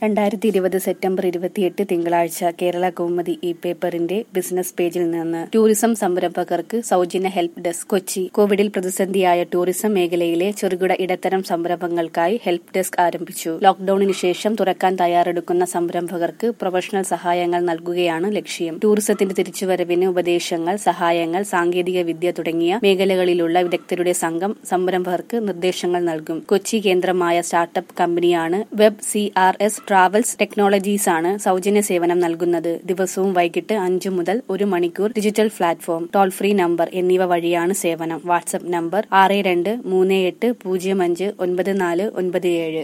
രണ്ടായിരത്തി ഇരുപത് സെപ്റ്റംബർ ഇരുപത്തിയെട്ട് തിങ്കളാഴ്ച കേരള കൗമുദി ഇ പേപ്പറിന്റെ ബിസിനസ് പേജിൽ നിന്ന് ടൂറിസം സംരംഭകർക്ക് സൗജന്യ ഹെൽപ്പ് ഡെസ്ക് കൊച്ചി കോവിഡിൽ പ്രതിസന്ധിയായ ടൂറിസം മേഖലയിലെ ചെറുകിട ഇടത്തരം സംരംഭങ്ങൾക്കായി ഹെൽപ്പ് ഡെസ്ക് ആരംഭിച്ചു ലോക്ഡൌണിന് ശേഷം തുറക്കാൻ തയ്യാറെടുക്കുന്ന സംരംഭകർക്ക് പ്രൊഫഷണൽ സഹായങ്ങൾ നൽകുകയാണ് ലക്ഷ്യം ടൂറിസത്തിന്റെ തിരിച്ചുവരവിന് ഉപദേശങ്ങൾ സഹായങ്ങൾ സാങ്കേതിക വിദ്യ തുടങ്ങിയ മേഖലകളിലുള്ള വിദഗ്ധരുടെ സംഘം സംരംഭകർക്ക് നിർദ്ദേശങ്ങൾ നൽകും കൊച്ചി കേന്ദ്രമായ സ്റ്റാർട്ടപ്പ് കമ്പനിയാണ് web C R S travels technologies ആണ് സൗജന്യ സേവനം നൽകുന്നത് ദിവസവും വൈകിട്ട് അഞ്ചു മുതൽ ഒരു മണിക്കൂർ digital platform toll free number എന്നിവ വഴിയാണ് സേവനം വാട്സ്ആപ്പ് നമ്പർ ആറ് രണ്ട് മൂന്ന് എട്ട് പൂജ്യം അഞ്ച് ഒൻപത് നാല് ഒൻപത് ഏഴ്